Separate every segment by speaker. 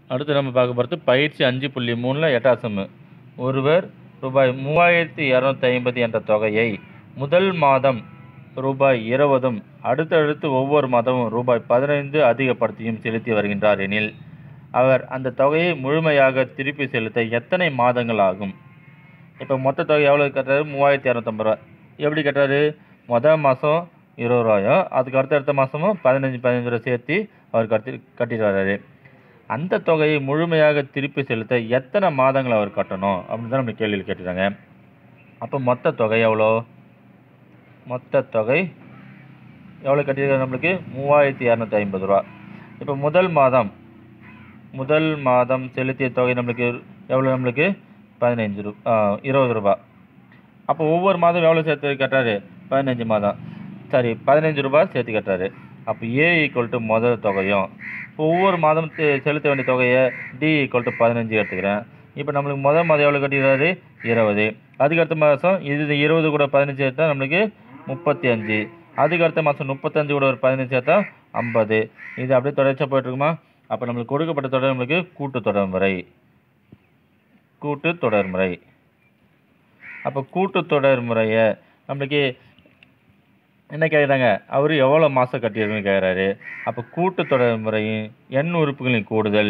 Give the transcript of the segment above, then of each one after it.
Speaker 1: அடுத்து நம்ம பார்க்க போகிறது பயிற்சி அஞ்சு புள்ளி மூணில் எட்டாசம் ஒருவர் ரூபாய் மூவாயிரத்தி இரநூத்தி ஐம்பது என்ற தொகையை முதல் மாதம் ரூபாய் இருபதும் அடுத்தடுத்து ஒவ்வொரு மாதமும் ரூபாய் பதினைந்து அதிகப்படுத்தியும் செலுத்தி வருகின்றார் எனில் அவர் அந்த தொகையை முழுமையாக திருப்பி செலுத்த எத்தனை மாதங்கள் ஆகும் இப்போ மொத்த தொகை எவ்வளோ கட்டுறாரு மூவாயிரத்தி இரநூத்தம்பது ரூபா எப்படி கட்டுறாரு மொதல் மாதம் இருபது ரூபாயும் அதுக்கு அடுத்த அடுத்த மாதமும் பதினஞ்சு பதினஞ்சு ரூபா சேர்த்து அவர் கட்டி கட்டிட்டு வர்றாரு அந்த தொகையை முழுமையாக திருப்பி செலுத்த எத்தனை மாதங்கள் அவர் கட்டணும் அப்படின்னு தான் நம்ம கேள்வியில் கேட்டுறாங்க அப்போ மொத்த தொகை எவ்வளோ மொத்த தொகை எவ்வளோ கட்டியிருக்காரு நம்மளுக்கு மூவாயிரத்தி இரநூத்தி ஐம்பது ரூபா இப்போ முதல் மாதம் முதல் மாதம் செலுத்திய தொகை நம்மளுக்கு எவ்வளோ நம்மளுக்கு பதினைஞ்சு ரூ ஆ, இருபது ரூபா அப்போ ஒவ்வொரு மாதம் எவ்வளோ சேர்த்து கட்டுறாரு பதினஞ்சு மாதம் சரி பதினஞ்சு ரூபாய் சேர்த்து கட்டுறாரு அப்போ ஏ ஈக்குவல் டு முதல் தொகையும் இப்போ ஒவ்வொரு மாதம் செ- செலுத்த வேண்டிய தொகையை டி ஈக்குவல் டு பதினஞ்சு எடுத்துக்கிறேன் இப்போ நம்மளுக்கு முதல் மாதம் எவ்வளோ கட்டிடுறாரு இருபது அதுக்கு அடுத்த மாதம் இது இருபது கூட பதினஞ்சு சேர்த்தா நம்மளுக்கு முப்பத்தி அஞ்சு அதுக்கு அடுத்த மாதம் முப்பத்தஞ்சு கூட ஒரு பதினஞ்சு சேர்த்தா ஐம்பது இது அப்படியே தொடர்ச்சியாக போயிட்டுருக்குமா அப்போ நம்மளுக்கு கொடுக்கப்பட்ட தொடர் நம்மளுக்கு கூட்டு தொடர்முறை கூட்டு தொடர்முறை அப்போ கூட்டு தொடர்முறையை நம்மளுக்கு என்ன கேட்குறாங்க அவர் எவ்வளோ மாதம் கட்டியிருக்குன்னு கேட்குறாரு அப்போ கூட்டு தொடர்முறையின் எண் உறுப்புகளின் கூடுதல்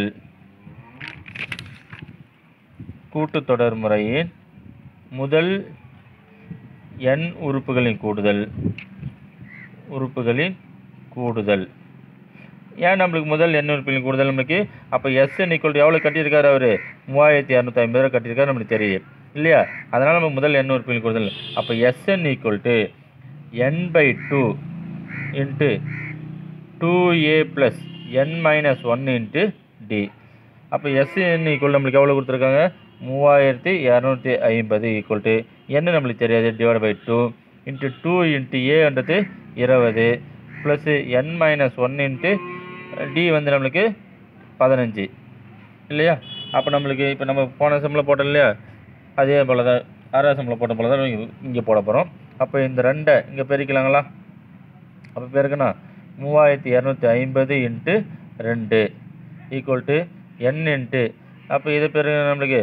Speaker 1: கூட்டு தொடர்முறையின் முதல் எண் உறுப்புகளின் கூடுதல் உறுப்புகளின் கூடுதல் ஏன் நம்மளுக்கு முதல் எண் உறுப்புகளின் கூடுதல் நம்மளுக்கு அப்போ எஸ்என் ஈக்குவல் எவ்வளோ கட்டியிருக்காரு அவர் மூவாயிரத்தி இரநூத்தி ஐம்பது ரூபா கட்டியிருக்காரு நம்மளுக்கு தெரியும் இல்லையா அதனால் நம்ம முதல் எண் உறுப்புகளின் கூடுதல் அப்போ S N equal to n by two into two a plus n minus one into d அப்போ எஸ்என் ஈக்குவல் நம்மளுக்கு எவ்வளோ கொடுத்துருக்காங்க மூவாயிரத்தி இரநூத்தி ஐம்பது ஈக்குவல் டு என்ன நம்மளுக்கு தெரியாது divide by two into two into ஏன்றது இருபது plus n minus one into d வந்து நம்மளுக்கு பதினஞ்சு இல்லையா அப்போ நம்மளுக்கு இப்போ நம்ம போன செம்மில் போட்டோம் இல்லையா அதே போல் தான் ஆறாவது செம்மில் போட்ட போல தான் இங்கே போட போகிறோம் அப்போ இந்த ரெண்டை இங்கே பெருக்கலாங்களா அப்போ பெருக்கணும் மூவாயிரத்தி இரநூத்தி ஐம்பது இன்ட்டு ரெண்டு ஈக்குவல் டு என் இன்ட்டு அப்போ இது பேர் நம்மளுக்கு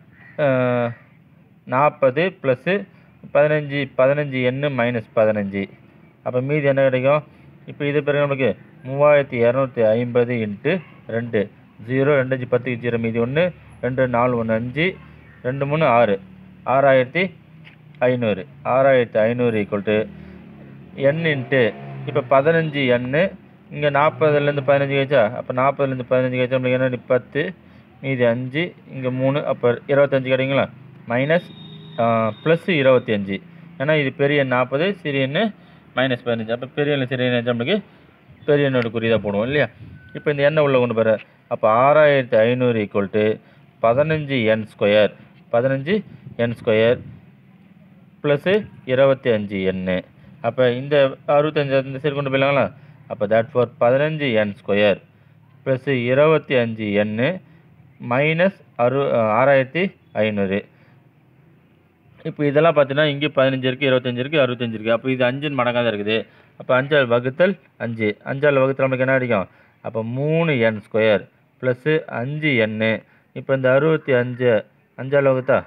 Speaker 1: நாற்பது ப்ளஸ்ஸு பதினஞ்சு பதினஞ்சு எண்ணு மைனஸ் பதினஞ்சு அப்போ மீதி என்ன கிடைக்கும் இப்போ இது பேர் நம்மளுக்கு மூவாயிரத்தி இரநூத்தி ஐம்பது இன்ட்டு ரெண்டு ஜீரோ ரெண்டு அஞ்சு பத்துக்கு ஜீரோ மீதி ஒன்று ரெண்டு நாலு ஒன்று அஞ்சு ரெண்டு மூணு ஆறு ஆறாயிரத்தி ஐநூறு ஆறாயிரத்தி ஐநூறு ஈக்குவல் டு என் இன்ட்டு இப்போ பதினஞ்சு எண்ணு இங்கே நாற்பதுலேருந்து பதினஞ்சு கழிச்சா அப்போ நாற்பதுலேருந்து பதினஞ்சு கழிச்சா நம்மளுக்கு என்ன பத்து மீதி அஞ்சு இங்கே மூணு அப்போ இருபத்தஞ்சு கிடைக்குங்களா மைனஸ் ப்ளஸ் இருபத்தி அஞ்சு ஏன்னா இது பெரிய எண் நாற்பது சிறிய எண்ணு மைனஸ் பதினஞ்சு அப்போ பெரிய எண்ணு சிறிய எண்ணு நம்மளுக்கு பெரிய எண்ணோட குறியதாக போடுவோம் இல்லையா இப்போ இந்த எண்ணெய் உள்ளே கொண்டு போகிற அப்போ ஆறாயிரத்தி ஐநூறு ஈக்குவல் டு பதினஞ்சு என் ஸ்கொயர் பதினஞ்சு என் ஸ்கொயர் ப்ளஸ்ஸு இருபத்தி அஞ்சு எண்ணு அப்போ இந்த அறுபத்தஞ்சு இந்த சைடு கொண்டு போயிடலாங்களா அப்போ தட் ஃபார் பதினஞ்சு என் ஸ்கொயர் ப்ளஸ்ஸு இருபத்தி அஞ்சு எண்ணு மைனஸ் அறு ஆறாயிரத்தி ஐநூறு இப்போ இதெல்லாம் பார்த்தீங்கன்னா இங்கே பதினஞ்சு இருக்குது இருபத்தஞ்சு இருக்குது அறுபத்தஞ்சு இருக்குது அப்போ இது அஞ்சு மடங்காக தான் இருக்குது அப்போ அஞ்சால் வகுத்தல் அஞ்சு அஞ்சால் வகுத்தல் நமக்கு என்ன கிடைக்கும் அப்போ மூணு என் ஸ்கொயர் ப்ளஸ்ஸு அஞ்சு எண்ணு இப்போ இந்த அறுபத்தி அஞ்சு அஞ்சால் வகுத்தா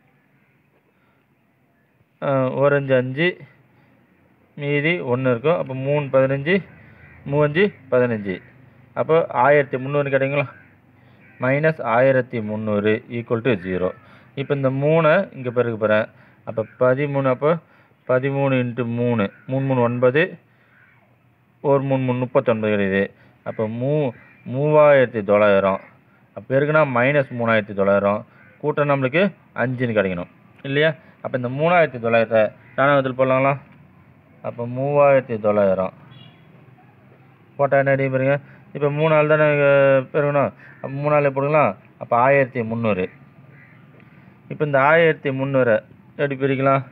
Speaker 1: ஒரு அஞ்சு அஞ்சு மீதி ஒன்று இருக்கும் அப்போ மூணு பதினஞ்சு மூவஞ்சு பதினஞ்சு அப்போ ஆயிரத்தி முந்நூறு கிடைக்குங்களா மைனஸ் ஆயிரத்தி முந்நூறு ஈக்குவல் டு ஜீரோ இப்போ இந்த மூணை இங்கே பெருக்க போகிறேன் அப்போ பதிமூணு அப்போ பதிமூணு இன்ட்டு மூணு மூணு மூணு ஒன்பது ஒரு மூணு மூணு முப்பத்தொன்பது கிடையாது அப்போ மூ மூவாயிரத்தி தொள்ளாயிரம் அப்போ இருக்குன்னா மைனஸ் மூணாயிரத்தி தொள்ளாயிரம் கூட்டம் நம்மளுக்கு அஞ்சுன்னு கிடைக்கணும் இல்லையா அப்போ இந்த மூணாயிரத்தி தொள்ளாயிரத்தை நானாவத்தில் போடலாங்களா அப்போ மூவாயிரத்தி தொள்ளாயிரம் போட்டால் என்ன அடி பாருங்க இப்போ மூணு நாள் தானே பெருகணும் அப்போ மூணு நாள் போடுங்களா அப்போ ஆயிரத்தி முந்நூறு இப்போ இந்த ஆயிரத்தி முந்நூறை எப்படி பிரிக்கலாம்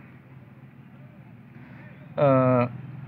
Speaker 1: ஆஹ்,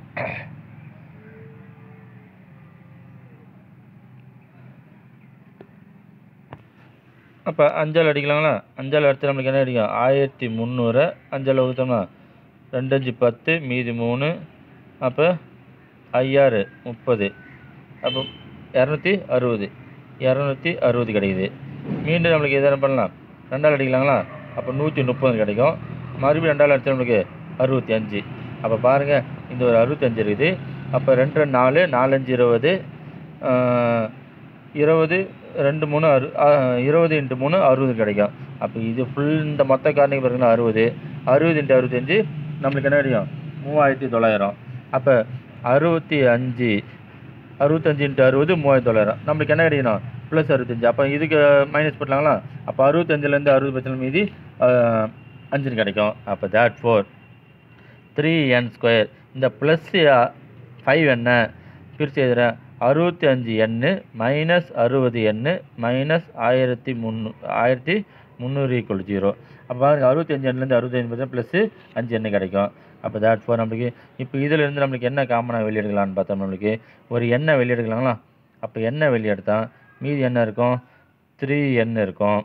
Speaker 1: அப்போ அஞ்சால் அடிக்கலாங்களா அஞ்சால் அடித்து நம்மளுக்கு என்ன அடிக்கும் ஆயிரத்தி முந்நூறு அஞ்சால் வகுத்தோம்னா ரெண்டு அஞ்சு பத்து மீதி மூணு அப்போ ஐயாறு முப்பது அப்போ இரநூத்தி அறுபது இரநூத்தி அறுபது கிடைக்குது மீண்டும் நம்மளுக்கு எது என்ன பண்ணலாம் ரெண்டாள் அடிக்கலாங்களா அப்போ நூற்றி முப்பது கிடைக்கும் மறுபடியும் ரெண்டாள் அடிச்சா நம்மளுக்கு அறுபத்தி அஞ்சு அப்போ பாருங்கள் இந்த ஒரு அறுபத்தஞ்சு இருக்குது அப்போ ரெண்டு ரெண்டு நாலு நாலஞ்சு இருபது ஆஹ், இருபது ரெண்டு மூணு அறு ஆஹ், இருபது இன்ட்டு மூணு அறுபது கிடைக்கும் அப்போ இது ஃபுல் இந்த மொத்த காரணிக்கு பாருங்களா அறுபது அறுபது இன்ட்டு அறுபத்தஞ்சு நம்மளுக்கு என்ன கிடைக்கும் மூவாயிரத்தி தொள்ளாயிரம் அப்போ அறுபத்தி அஞ்சு அறுபத்தஞ்சு இன்ட்டு அறுபது மூவாயிரத்தி தொள்ளாயிரம் நம்மளுக்கு என்ன கிடைக்கணும் ப்ளஸ் அறுபத்தஞ்சு அப்போ இதுக்கு மைனஸ் பண்ணலாங்களா அப்போ அறுபத்தஞ்சிலேருந்து அறுபது பட்சம் மீதி ஆஹ், அஞ்சுன்னு கிடைக்கும் அப்போ that four three n square இந்த ப்ளஸ் ஃபைவ் என்ன பிரித்து எழுதுகிறேன் அறுபத்தி அஞ்சு எண்ணு மைனஸ் அறுபது எண்ணு மைனஸ் ஆயிரத்தி முந்நூ ஆயிரத்தி முந்நூறு ஈக்குவல் ஜீரோ அப்போ பாருங்க அறுபத்தி அஞ்சு எண்ணுலேருந்து அறுபத்தஞ்சு பர்சன்ட் ப்ளஸ்ஸு அஞ்சு எண்ணு கிடைக்கும் அப்போ தேட் ஃபோர் நம்மளுக்கு இப்போ இதிலிருந்து நம்மளுக்கு என்ன காமனாக வெளியெடுக்கலாம்னு பார்த்தோம் நம்மளுக்கு ஒரு எண்ணெய் வெளியெடுக்கலாங்களா அப்போ எண்ணெய் வெளியெடுத்தா மீதி என்ன இருக்கும் த்ரீ எண் இருக்கும்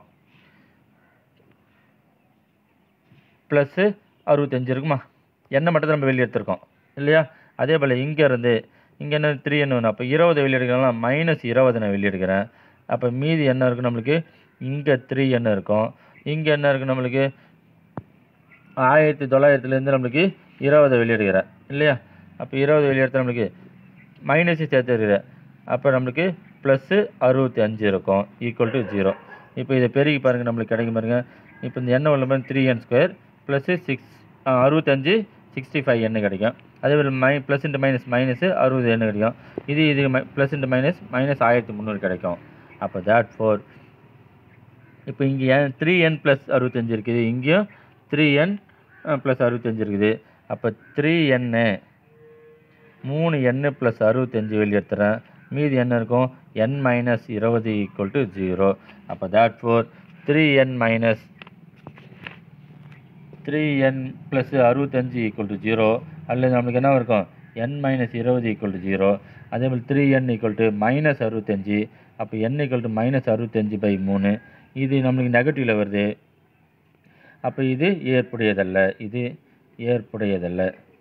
Speaker 1: ப்ளஸ்ஸு அறுபத்தஞ்சு இருக்குமா எண்ணெய் மட்டும் தான் நம்ம வெளியே எடுத்திருக்கோம் இல்லையா அதே போல் இங்கேருந்து இங்கே என்ன த்ரீ என்ன ஒன்று அப்போ இருபது வெளியே எடுக்கலாம் மைனஸ் இருபது நான் வெளியே எடுக்கிறேன் அப்போ மீதி என்ன இருக்கும் நம்மளுக்கு இங்கே த்ரீ என்ன இருக்கும் இங்கே என்ன இருக்குது நம்மளுக்கு ஆயிரத்தி தொள்ளாயிரத்துலேருந்து நம்மளுக்கு இருபது வெளியே எடுக்கிறேன் இல்லையா அப்போ இருபது வெளியே எடுத்தால் நம்மளுக்கு மைனஸ் சேர்த்து இருக்கிறேன் அப்போ நம்மளுக்கு ப்ளஸ்ஸு அறுபத்தி அஞ்சு இருக்கும் ஈக்குவல் டு ஜீரோ இப்போ இதை பெருகி பாருங்கள் நம்மளுக்கு கிடைக்கும் பாருங்கள் இப்போ இந்த எண்ணெய் உள்ள மாதிரி three n square plus six அறுபத்தஞ்சு சிக்ஸ்டி ஃபைவ் எண்ணெய் கிடைக்கும் அதே போல் மை ப்ளஸ் இன்ட்டு மைனஸ் மைனஸு அறுபது எண்ணெய் கிடைக்கும் இது இது ப்ளஸ் இன்ட்டு மைனஸ் மைனஸ் ஆயிரத்தி முந்நூறு கிடைக்கும் அப்போ தேட் ஃபோர் இப்போ இங்கே என் த்ரீ என் ப்ளஸ் அறுபத்தஞ்சு இருக்குது இங்கேயும் த்ரீ என் ப்ளஸ் அறுபத்தஞ்சு இருக்குது அப்போ த்ரீ என்னு மூணு எண்ணு ப்ளஸ் அறுபத்தஞ்சு வெளியெடுத்துறேன் மீதி என்ன இருக்கும் என் மைனஸ் இருபது ஈக்குவல் டு ஜீரோ அப்போ that four three n minus three n plus அறுபத்தஞ்சு ஈக்குவல் டு ஜீரோ அல்லது நம்மளுக்கு என்ன இருக்கும் என் மைனஸ் இருபது ஈக்குவல் டு ஜீரோ அதே மாதிரி three n equal to minus அறுபத்தஞ்சு அப்போ என் ஈக்குவல் டு மைனஸ் அறுபத்தஞ்சு பை மூணு இது நம்மளுக்கு நெகட்டிவில் வருது அப்போ இது ஏற்புடையதல்ல இது ஏற்புடையதல்ல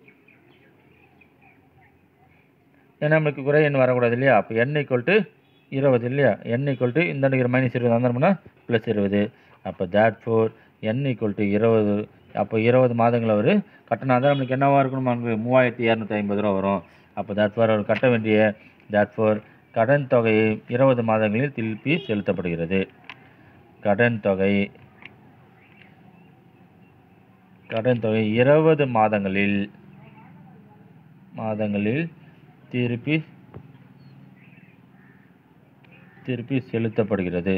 Speaker 1: ஏன்னா நம்மளுக்கு குறை எண் வரக்கூடாது இல்லையா அப்போ என் ஈக்குவல் டு இருபது இல்லையா என் ஈக்குவல் டு இந்த இருக்கிற மைனஸ் இருபது வந்தோம்னா ப்ளஸ் இருபது அப்போ that four n equal to இருபது அப்போ இருபது மாதங்கள் அவர் கட்டணம் தான் நம்மளுக்கு என்னவா இருக்கணும் நமக்கு மூவாயிரத்தி இரநூத்தி ஐம்பது ரூபா வரும் அப்போ தேட் ஃபோர் அவர் கட்ட வேண்டிய தேட் ஃபோர் கடன் தொகை இருபது மாதங்களில் திருப்பி செலுத்தப்படுகிறது கடன் தொகை கடன் தொகை இருபது மாதங்களில் மாதங்களில் திருப்பி திருப்பி செலுத்தப்படுகிறது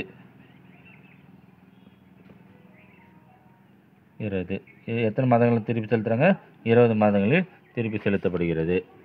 Speaker 1: இருபது எத்தனை மாதங்களில் திருப்பி செலுத்துகிறாங்க இருபது மாதங்களில் திருப்பி செலுத்தப்படுகிறது